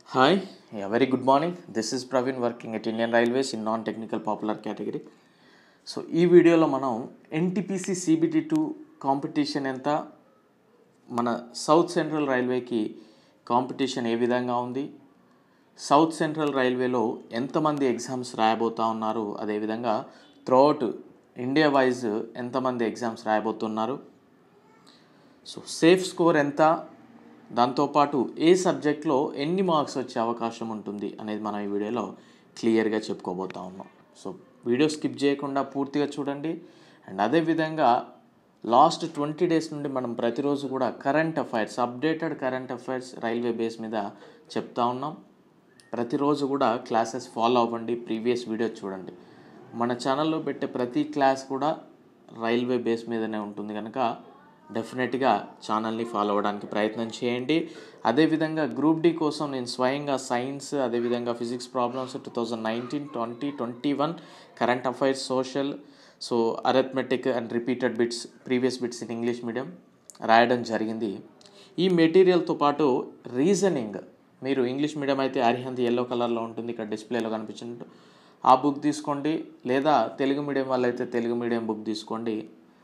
Hi, yeah, very good morning. This is Praveen working at Indian Railways in non-technical popular category. So ఈ వీడియోలో మనం NTPC CBT two competition ఎంత మన south central రైల్వేకి కాంపిటీషన్ ఏ విధంగా ఉంది సౌత్ సెంట్రల్ రైల్వేలో ఎంతమంది ఎగ్జామ్స్ రాయబోతా ఉన్నారు అదేవిధంగా త్రూఅవుట్ ఇండియా వైజ్ ఎంతమంది ఎగ్జామ్స్ రాయబోతున్నారు సో సేఫ్ స్కోర్ ఎంత దాంతోపాటు ఏ సబ్జెక్ట్లో ఎన్ని మార్క్స్ వచ్చే అవకాశం ఉంటుంది అనేది మనం ఈ వీడియోలో క్లియర్గా చెప్పుకోబోతా ఉన్నాం సో వీడియో స్కిప్ చేయకుండా పూర్తిగా చూడండి అండ్ అదేవిధంగా లాస్ట్ ట్వంటీ డేస్ నుండి మనం ప్రతిరోజు కూడా current affairs updated current affairs railway base మీద చెప్తా ఉన్నాం ప్రతిరోజు కూడా క్లాసెస్ ఫాలో అవ్వండి ప్రీవియస్ వీడియో చూడండి మన ఛానల్లో పెట్టే ప్రతి క్లాస్ కూడా రైల్వే బేస్ మీదనే ఉంటుంది కనుక డెఫినెట్గా ఛానల్ని ఫాలో అవ్వడానికి ప్రయత్నం చేయండి అదేవిధంగా గ్రూప్ డి కోసం నేను స్వయంగా సైన్స్ అదేవిధంగా physics problems two thousand nineteen twenty twenty one current affairs social so arithmetic and repeated bits previous bits in English medium రాయడం జరిగింది ఈ మెటీరియల్తో పాటు రీజనింగ్ మీరు ఇంగ్లీష్ మీడియం అయితే అరిహంత్ ఎల్లో కలర్లో ఉంటుంది ఇక్కడ డిస్ప్లేలో కనిపించినట్టు ఆ బుక్ తీసుకోండి లేదా తెలుగు మీడియం వాళ్ళైతే తెలుగు మీడియం బుక్ తీసుకోండి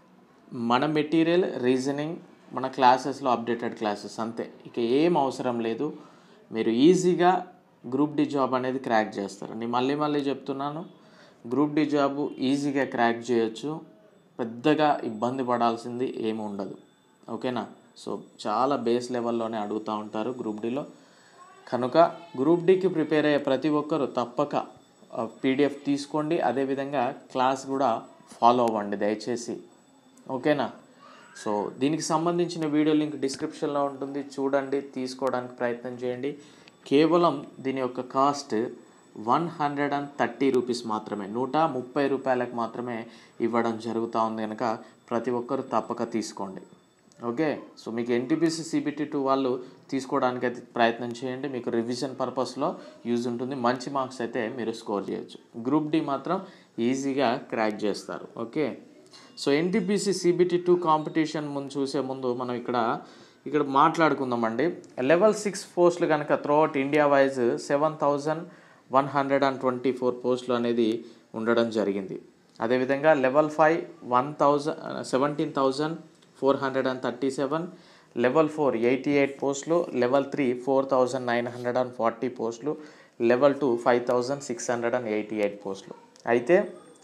మన మెటీరియల్ రీజనింగ్ మన క్లాసెస్లో అప్డేటెడ్ క్లాసెస్ అంతే ఇక ఏం అవసరం లేదు మీరు ఈజీగా గ్రూప్ డి జాబ్ అనేది క్రాక్ చేస్తారు నేను మళ్ళీ మళ్ళీ చెప్తున్నాను గ్రూప్ డి జాబ్ ఈజీగా క్రాక్ చేయొచ్చు పెద్దగా ఇబ్బంది పడాల్సింది ఏమి ఉండదు ఓకేనా సో చాలా బేస్ లెవెల్లోనే అడుగుతూ ఉంటారు గ్రూప్ డిలో కనుక గ్రూప్ డికి ప్రిపేర్ అయ్యే ప్రతి ఒక్కరు తప్పక పీడిఎఫ్ తీసుకోండి అదేవిధంగా క్లాస్ కూడా ఫాలో అవ్వండి దయచేసి ఓకేనా సో దీనికి సంబంధించిన వీడియో లింక్ డిస్క్రిప్షన్లో ఉంటుంది చూడండి తీసుకోవడానికి ప్రయత్నం చేయండి కేవలం దీని యొక్క cost one hundred and thirty rupees మాత్రమే నూట ముప్పై రూపాయలకు మాత్రమే ఇవ్వడం జరుగుతూ ఉంది కనుక ప్రతి ఒక్కరు తప్పక తీసుకోండి ఓకే సో మీకు ఎన్టీపీసీ సిబిటీ టూ వాళ్ళు తీసుకోవడానికి అయితే ప్రయత్నం చేయండి మీకు రివిజన్ పర్పస్లో యూజ్ ఉంటుంది మంచి మార్క్స్ అయితే మీరు స్కోర్ చేయొచ్చు గ్రూప్ డి మాత్రం ఈజీగా క్రాక్ చేస్తారు okay so NTPC CBT two competition ముందు చూసే ముందు మనం ఇక్కడ ఇక్కడ మాట్లాడుకుందామండి లెవెల్ సిక్స్ పోస్టులు కనుక throughout India wise seven thousand one hundred and twenty four పోస్టులు అనేది ఉండడం జరిగింది అదేవిధంగా level five one thousand seventeen thousand four hundred and thirty seven level four eighty eight పోస్టులు level three four thousand nine hundred and forty పోస్టులు level two five thousand six hundred and eighty eight పోస్టులు అయితే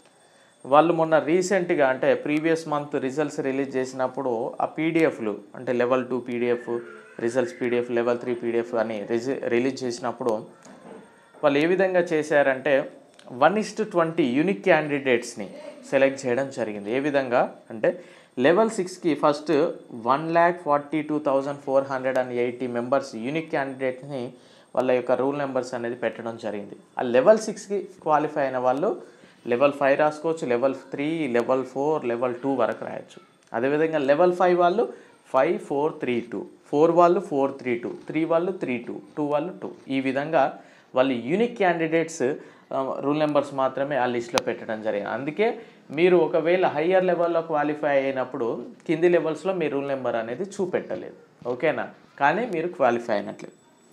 వాళ్ళు మొన్న రీసెంట్గా అంటే previous month results release చేసినప్పుడు ఆ పీడిఎఫ్లు అంటే level two PDF results PDF level three PDF అని రిజి రిలీజ్ చేసినప్పుడు వాళ్ళు ఏ విధంగా చేశారంటే వన్ ఇస్ట్ ట్వంటీ యూనిక్ క్యాండిడేట్స్ని సెలెక్ట్ చేయడం జరిగింది ఏ విధంగా అంటే లెవెల్ సిక్స్కి first one lakh forty two thousand four hundred and eighty members unique క్యాండిడేట్ని వాళ్ళ యొక్క రూల్ నెంబర్స్ అనేది పెట్టడం జరిగింది ఆ లెవెల్ సిక్స్కి క్వాలిఫై అయిన వాళ్ళు లెవెల్ ఫైవ్ రాసుకోవచ్చు level three level four level two వరకు రాయొచ్చు అదేవిధంగా లెవెల్ ఫైవ్ వాళ్ళు five four three two four వాళ్ళు ఫోర్ త్రీ టూ త్రీ వాళ్ళు త్రీ టూ టూ వాళ్ళు టూ ఈ విధంగా వాళ్ళు యూనిక్ క్యాండిడేట్స్ రూల్ నెంబర్స్ మాత్రమే ఆ లిస్ట్లో పెట్టడం జరిగింది అందుకే మీరు ఒకవేళ హయ్యర్ లెవెల్లో క్వాలిఫై అయినప్పుడు కింది లెవెల్స్లో మీ రూల్ నెంబర్ అనేది చూపెట్టలేదు ఓకేనా కానీ మీరు క్వాలిఫై అయినట్లేదు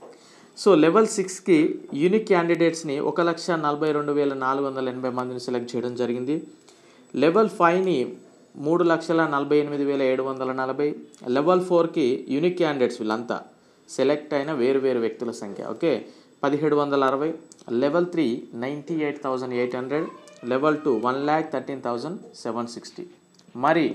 సో లెవెల్ సిక్స్కి యూనిక్ క్యాండిడేట్స్ని ఒక లక్ష నలభై రెండు వేల నాలుగు వందల ఎనభై మందిని సెలెక్ట్ చేయడం జరిగింది లెవెల్ ఫైవ్ని మూడు లక్షల నలభై ఎనిమిది వేల ఏడు వందల నలభై లెవెల్ ఫోర్కి యూనిక్ క్యాండిడేట్స్ వీళ్ళంతా సెలెక్ట్ అయిన వేరు వేరు వ్యక్తుల సంఖ్య ఓకే పదిహేడు వందల అరవై level three ninety eight thousand eight hundred level two one lakh thirteen thousand seven sixty మరి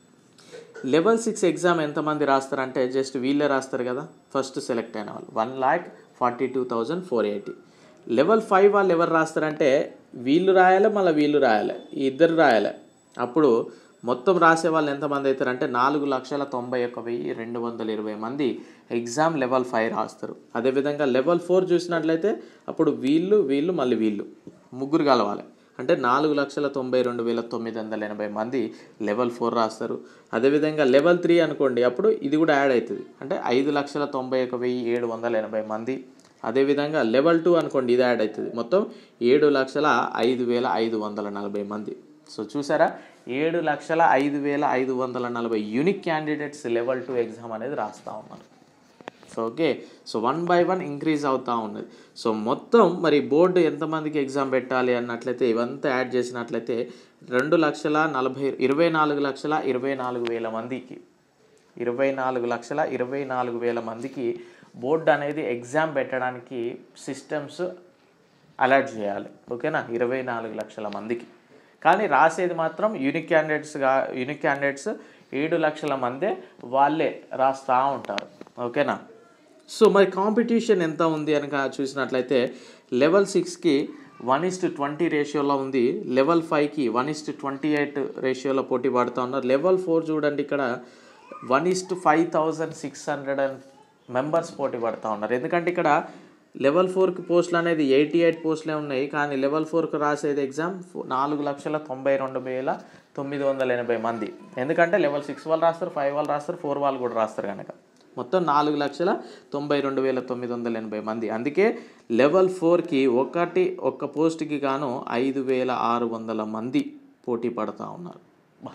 లెవెల్ సిక్స్ ఎగ్జామ్ ఎంతమంది రాస్తారంటే జస్ట్ వీళ్ళే రాస్తారు కదా ఫస్ట్ సెలెక్ట్ అయిన వాళ్ళు one lakh forty two thousand four eighty level five వాళ్ళు ఎవరు రాస్తారంటే వీళ్ళు రాయాలి మళ్ళీ వీళ్ళు రాయాలి ఈ ఇద్దరు రాయాలి అప్పుడు మొత్తం రాసే వాళ్ళు ఎంతమంది అవుతారంటే నాలుగు లక్షల తొంభై ఒక్క వెయ్యి రెండు వందల ఇరవై మంది ఎగ్జామ్ లెవెల్ ఫైవ్ రాస్తారు అదేవిధంగా లెవెల్ ఫోర్ చూసినట్లయితే అప్పుడు వీళ్ళు వీళ్ళు మళ్ళీ వీళ్ళు ముగ్గురు కలవాలి అంటే నాలుగు లక్షల తొంభై రెండు వేల తొమ్మిది వందల ఎనభై మంది లెవెల్ ఫోర్ రాస్తారు అదేవిధంగా లెవెల్ త్రీ అనుకోండి అప్పుడు ఇది కూడా యాడ్ అవుతుంది అంటే ఐదు లక్షల తొంభై ఒక వెయ్యి ఏడు వందల ఎనభై మంది అదేవిధంగా లెవెల్ టూ అనుకోండి ఇది యాడ్ అవుతుంది మొత్తం ఏడు లక్షల ఐదు వేల ఐదు వందల నలభై మంది సో చూసారా ఏడు లక్షల ఐదు వేల ఐదు వందల నలభై unique candidates level two exam అనేది రాస్తూ ఉన్నారు so okay so one by one increase అవుతూ ఉన్నది సో మొత్తం మరి బోర్డు ఎంతమందికి ఎగ్జామ్ పెట్టాలి అన్నట్లయితే ఇవంతా యాడ్ చేసినట్లయితే రెండు లక్షల నలభై ఇరవై నాలుగు లక్షల ఇరవై నాలుగు వేల మందికి ఇరవై నాలుగు లక్షల ఇరవై నాలుగు వేల మందికి బోర్డు అనేది ఎగ్జామ్ పెట్టడానికి సిస్టమ్స్ అలర్ట్ చేయాలి ఓకేనా ఇరవై నాలుగు లక్షల మందికి కానీ రాసేది మాత్రం యూనిక్ క్యాండిడేట్స్గా యూనిక్ క్యాండిడేట్స్ ఏడు లక్షల మందే వాళ్ళే రాస్తూ ఉంటారు ఓకేనా సో మరి కాంపిటీషన్ ఎంత ఉంది అని కా- చూసినట్లయితే లెవెల్ సిక్స్కి వన్ ఇస్ టు ట్వంటీ రేషియోలో ఉంది లెవెల్ ఫైవ్కి one is to twenty eight రేషియోలో పోటీ పడుతూ ఉన్నారు లెవెల్ ఫోర్ చూడండి ఇక్కడ one is to five thousand six hundred and members పోటీ పడుతూ ఉన్నారు ఎందుకంటే ఇక్కడ లెవెల్ ఫోర్కి పోస్టులు అనేది ఎయిటీ ఎయిట్ పోస్టులే ఉన్నాయి కానీ లెవెల్ ఫోర్కి రాసేది ఎగ్జామ్ ఫో- నాలుగు లక్షల తొంభై రెండు వేల తొమ్మిది వందల ఎనభై మంది ఎందుకంటే లెవెల్ సిక్స్ వాళ్ళు రాస్తారు ఫైవ్ వాళ్ళు రాస్తారు ఫోర్ వాళ్ళు కూడా రాస్తారు కనుక మొత్తం నాలుగు లక్షల తొంభై రెండు వేల తొమ్మిది వందల ఎనభై మంది అందుకే లెవెల్ ఫోర్కి ఒకటి ఒక్క పోస్ట్కి గాను ఐదు వేల ఆరు వందల మంది పోటీ పడుతూ ఉన్నారు బా.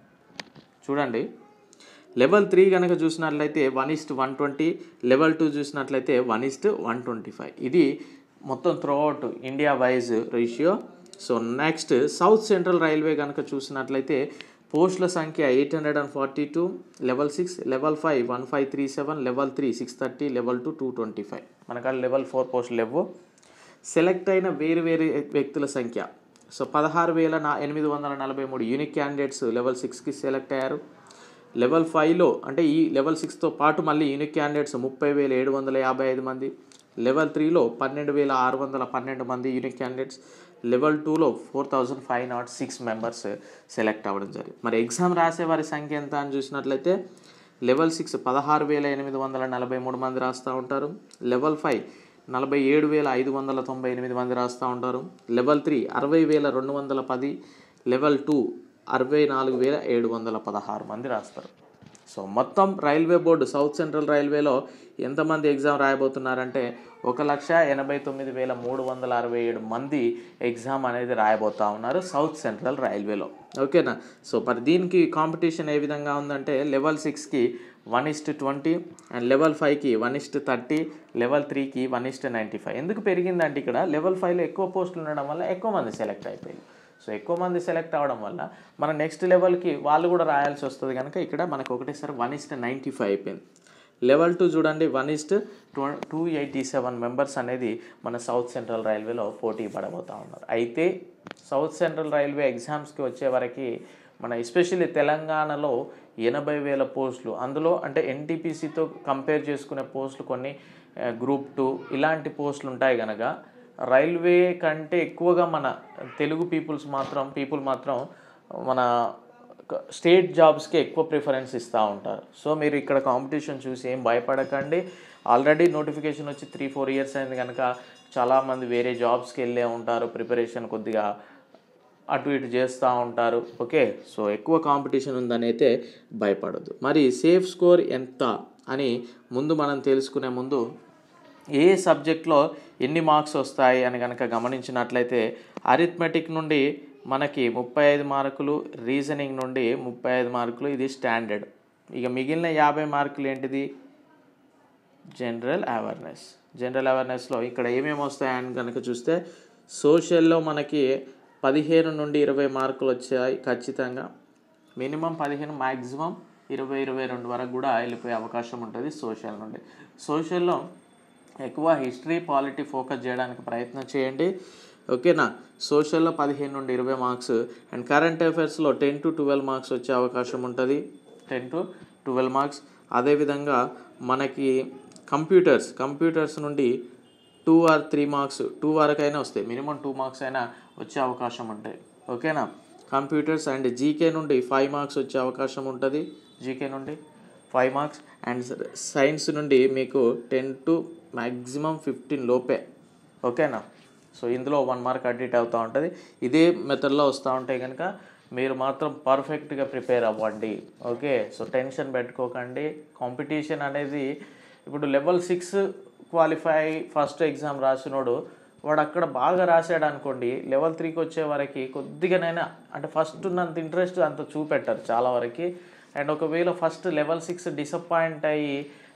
చూడండి లెవెల్ త్రీ కనుక చూసినట్లయితే one is to one twenty level two చూసినట్లయితే one is to one twenty five ఇది మొత్తం throughout India wise ratio so next south central railway కనుక చూసినట్లయితే పోస్టుల సంఖ్య eight hundred and forty two level six level five one five three seven level three six thirty level two two twenty five మనకాడ level four పోస్టులు లేవు select అయిన వేరు వేరు వ్యక్తుల సంఖ్య సో పదహారు వేల నా ఎనిమిది వందల నలభై మూడు యూనిక్ క్యాండిడేట్స్ లెవెల్ సిక్స్కి సెలెక్ట్ అయ్యారు లెవెల్ ఫైవ్లో అంటే ఈ లెవెల్ సిక్స్తో పాటు మళ్ళీ యూనిక్ క్యాండిడేట్స్ ముప్పై వేల ఏడు వందల యాభై ఐదు మంది లెవెల్ త్రీలో పన్నెండు వేల ఆరు వందల పన్నెండు మంది యూనిక్ క్యాండిడేట్స్ లెవెల్ టూలో four thousand five not six members select అవ్వడం జరిగింది మరి ఎగ్జామ్ రాసే వారి సంఖ్య ఎంత అని చూసినట్లయితే లెవెల్ సిక్స్ పదహారు వేల ఎనిమిది వందల నలభై మూడు మంది రాస్తూ ఉంటారు లెవెల్ ఫైవ్ నలభై ఏడు వేల ఐదు వందల తొంభై ఎనిమిది మంది రాస్తూ ఉంటారు లెవెల్ త్రీ అరవై వేల రెండు వందల పది లెవెల్ టూ అరవై నాలుగు వేల ఏడు వందల పదహారు మంది రాస్తారు సో మొత్తం రైల్వే బోర్డు సౌత్ సెంట్రల్ రైల్వేలో ఎంతమంది ఎగ్జామ్ రాయబోతున్నారంటే ఒక లక్ష ఎనభై తొమ్మిది వేల మూడు వందల అరవై ఏడు మంది ఎగ్జామ్ అనేది రాయబోతా ఉన్నారు సౌత్ సెంట్రల్ రైల్వేలో ఓకేనా సో మరి దీనికి కాంపిటీషన్ ఏ విధంగా ఉందంటే లెవెల్ సిక్స్కి one is to twenty and level ఫైవ్కి వన్ ఇస్ట్ థర్టీ లెవెల్ త్రీకి వన్ ఇస్ట్ నైంటీ ఫైవ్ ఎందుకు పెరిగిందంటే ఇక్కడ లెవెల్ ఫైవ్లో ఎక్కువ పోస్టులు ఉండడం వల్ల ఎక్కువ మంది సెలెక్ట్ అయిపోయింది సో ఎక్కువ మంది సెలెక్ట్ అవ్వడం వల్ల మన నెక్స్ట్ లెవెల్కి వాళ్ళు కూడా రాయాల్సి వస్తుంది కనుక ఇక్కడ మనకు ఒకటేసారి వన్ ఇస్ట్ నైంటీ ఫైవ్ అయిపోయింది లెవెల్ టూ చూడండి one is to two two eighty seven members అనేది మన సౌత్ సెంట్రల్ రైల్వేలో పోటీ పడబోతూ ఉన్నారు అయితే సౌత్ సెంట్రల్ రైల్వే ఎగ్జామ్స్కి వచ్చే వరకు మన ఎస్పెషల్లీ తెలంగాణలో ఎనభై వేల పోస్టులు అందులో అంటే ఎన్టీపీసీతో కంపేర్ చేసుకునే పోస్టులు కొన్ని గ్రూప్ టూ ఇలాంటి పోస్టులు ఉంటాయి కనుక రైల్వే కంటే ఎక్కువగా మన తెలుగు పీపుల్స్ మాత్రం పీపుల్ మాత్రం మన స్టేట్ జాబ్స్కి ఎక్కువ ప్రిఫరెన్స్ ఇస్తూ ఉంటారు సో మీరు ఇక్కడ కాంపిటీషన్ చూసి ఏం భయపడకండి ఆల్రెడీ నోటిఫికేషన్ వచ్చి త్రీ ఫోర్ ఇయర్స్ అయింది కనుక చాలామంది వేరే జాబ్స్కి వెళ్ళే ఉంటారు ప్రిపరేషన్ కొద్దిగా అటు ఇటు చేస్తూ ఉంటారు ఓకే సో ఎక్కువ కాంపిటీషన్ ఉందని అయితే భయపడద్దు మరి సేఫ్ స్కోర్ ఎంత అని ముందు మనం తెలుసుకునే ముందు ఏ సబ్జెక్ట్లో ఎన్ని మార్క్స్ వస్తాయి అని కనుక గమనించినట్లయితే అరిథమెటిక్ నుండి మనకి ముప్పై ఐదు మార్కులు రీజనింగ్ నుండి ముప్పై ఐదు మార్కులు ఇది స్టాండర్డ్ ఇక మిగిలిన యాభై మార్కులు ఏంటిది జనరల్ అవేర్నెస్ జనరల్ అవేర్నెస్లో ఇక్కడ ఏమేమి వస్తాయని కనుక చూస్తే సోషల్లో మనకి పదిహేను నుండి ఇరవై మార్కులు వచ్చాయి ఖచ్చితంగా మినిమం పదిహేను మ్యాక్సిమం ఇరవై ఇరవై రెండు వరకు కూడా వెళ్ళిపోయే అవకాశం ఉంటుంది సోషల్ నుండి సోషల్లో ఎక్కువ హిస్టరీ పాలిటీ ఫోకస్ చేయడానికి ప్రయత్నం చేయండి ఓకేనా సోషల్లో పదిహేను నుండి ఇరవై మార్క్స్ అండ్ కరెంట్ అఫైర్స్లో టెన్ టు ట్వెల్వ్ మార్క్స్ వచ్చే అవకాశం ఉంటుంది టెన్ టు ట్వెల్వ్ మార్క్స్ అదేవిధంగా మనకి కంప్యూటర్స్ కంప్యూటర్స్ నుండి two or three marks two వరకు అయినా వస్తాయి మినిమం టూ మార్క్స్ అయినా వచ్చే అవకాశం ఉంటాయి ఓకేనా కంప్యూటర్స్ అండ్ జీకే నుండి ఫైవ్ మార్క్స్ వచ్చే అవకాశం ఉంటుంది జీకే నుండి ఫైవ్ మార్క్స్ అండ్ సైన్స్ నుండి మీకు టెన్ టు మ్యాక్సిమం ఫిఫ్టీన్ లోపే ఓకేనా సో ఇందులో వన్ మార్క్ అడ్డిట్ అవుతూ ఉంటుంది ఇదే మెథడ్లో వస్తూ ఉంటాయి కనుక మీరు మాత్రం పర్ఫెక్ట్గా ప్రిపేర్ అవ్వండి ఓకే సో టెన్షన్ పెట్టుకోకండి కాంపిటీషన్ అనేది ఇప్పుడు level six qualify first exam రాసినోడు వాడు అక్కడ బాగా రాశాడు అనుకోండి లెవెల్ త్రీకి వచ్చే వరకు కొద్దిగానైనా అంటే ఫస్ట్ ఉన్నంత ఇంట్రెస్ట్ అంత చూపెట్టారు చాలా వరకు అండ్ ఒకవేళ ఫస్ట్ లెవెల్ సిక్స్ డిసప్పాయింట్ అయ్యి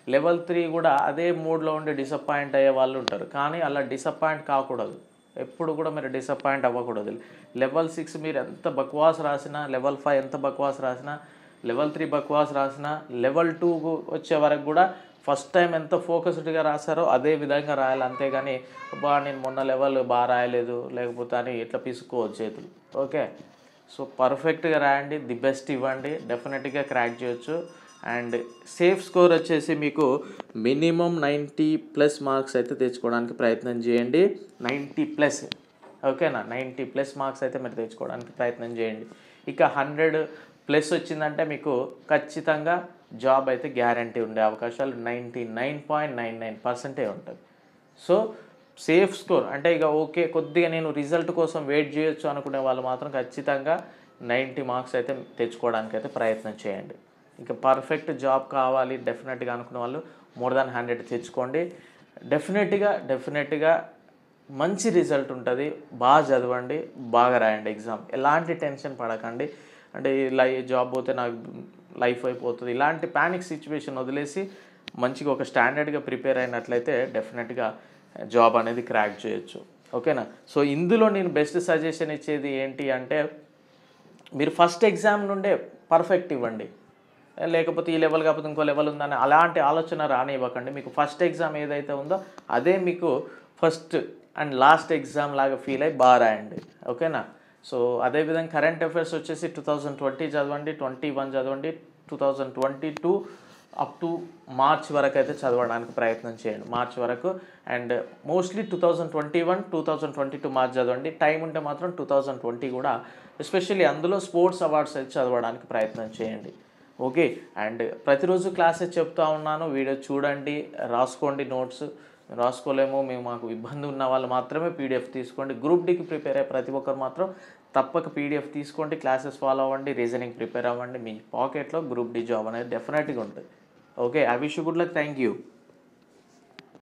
లెవెల్ త్రీ కూడా అదే మూడ్లో ఉండి డిసప్పాయింట్ అయ్యే వాళ్ళు ఉంటారు కానీ అలా డిసప్పాయింట్ కాకూడదు ఎప్పుడు కూడా మీరు డిసప్పాయింట్ అవ్వకూడదు లెవెల్ సిక్స్ మీరు ఎంత బక్వాస్ రాసినా లెవెల్ ఫైవ్ ఎంత బక్వాస్ రాసినా లెవెల్ త్రీ బక్వాస్ రాసినా లెవెల్ టూ వచ్చే వరకు కూడా ఫస్ట్ టైం ఎంత ఫోకస్డ్గా రాశారో అదే విధంగా రాయాలి అంతేగాని బా నేను మొన్న లెవెల్ బాగా రాయలేదు లేకపోతే అని ఇట్లా పిసుకోవచ్చు చేతులు ఓకే సో పర్ఫెక్ట్గా రాయండి ది బెస్ట్ ఇవ్వండి డెఫినెట్గా క్రాక్ చేయొచ్చు అండ్ సేఫ్ స్కోర్ వచ్చేసి మీకు మినిమం నైంటీ ప్లస్ మార్క్స్ అయితే తెచ్చుకోవడానికి ప్రయత్నం చేయండి నైంటీ ప్లస్ ఓకేనా నైంటీ ప్లస్ మార్క్స్ అయితే మీరు తెచ్చుకోవడానికి ప్రయత్నం చేయండి ఇక హండ్రెడ్ ప్లస్ వచ్చిందంటే మీకు ఖచ్చితంగా జాబ్ అయితే గ్యారంటీ ఉండే అవకాశాలు ninety nine point nine nine పర్సెంటే ఉంటుంది సో సేఫ్ స్కోర్ అంటే ఇక ఓకే కొద్దిగా నేను రిజల్ట్ కోసం వెయిట్ చేయొచ్చు అనుకునే వాళ్ళు మాత్రం ఖచ్చితంగా నైంటీ మార్క్స్ అయితే తెచ్చుకోవడానికి అయితే ప్రయత్నం చేయండి ఇంకా పర్ఫెక్ట్ జాబ్ కావాలి డెఫినెట్గా అనుకునే వాళ్ళు మోర్ దాన్ హండ్రెడ్ తెచ్చుకోండి డెఫినెట్గా డెఫినెట్గా మంచి రిజల్ట్ ఉంటుంది బాగా చదవండి బాగా రాయండి ఎగ్జామ్ ఎలాంటి టెన్షన్ పడకండి అంటే ఇలా ఈ జాబ్ పోతే నాకు లైఫ్ అయిపోతుంది ఇలాంటి ప్యానిక్ సిచ్యువేషన్ వదిలేసి మంచిగా ఒక స్టాండర్డ్గా ప్రిపేర్ అయినట్లయితే డెఫినెట్గా జాబ్ అనేది క్రాక్ చేయొచ్చు ఓకేనా సో ఇందులో నేను బెస్ట్ సజెషన్ ఇచ్చేది ఏంటి అంటే మీరు ఫస్ట్ ఎగ్జామ్ నుండే పర్ఫెక్ట్ ఇవ్వండి లేకపోతే ఈ లెవెల్ కాకపోతే ఇంకో లెవెల్ ఉందని అలాంటి ఆలోచన రానివ్వకండి మీకు ఫస్ట్ ఎగ్జామ్ ఏదైతే ఉందో అదే మీకు ఫస్ట్ అండ్ లాస్ట్ ఎగ్జామ్ లాగా ఫీల్ అయ్యి బాగా రాయండి ఓకేనా సో అదేవిధంగా కరెంట్ అఫైర్స్ వచ్చేసి టూ థౌజండ్ ట్వంటీ చదవండి ట్వంటీ వన్ చదవండి two thousand twenty two up to March వరకు అయితే చదవడానికి ప్రయత్నం చేయండి మార్చ్ వరకు and mostly two thousand twenty one two thousand twenty two March చదవండి టైం ఉంటే మాత్రం టూ థౌజండ్ ట్వంటీ కూడా ఎస్పెషల్లీ అందులో స్పోర్ట్స్ అవార్డ్స్ అయితే చదవడానికి ప్రయత్నం చేయండి ఓకే అండ్ ప్రతిరోజు క్లాసెస్ చెప్తా ఉన్నాను వీడియో చూడండి రాసుకోండి నోట్స్ రాసుకోలేము మేము మాకు ఇబ్బంది ఉన్న వాళ్ళు మాత్రమే పీడిఎఫ్ తీసుకోండి గ్రూప్ డికి ప్రిపేర్ అయ్యే ప్రతి ఒక్కరు మాత్రం తప్పక పీడిఎఫ్ తీసుకోండి క్లాసెస్ ఫాలో అవ్వండి రీజనింగ్ ప్రిపేర్ అవ్వండి మీ పాకెట్లో గ్రూప్ డి జాబ్ అనేది డెఫినెట్గా ఉంటుంది okay I wish good luck thank you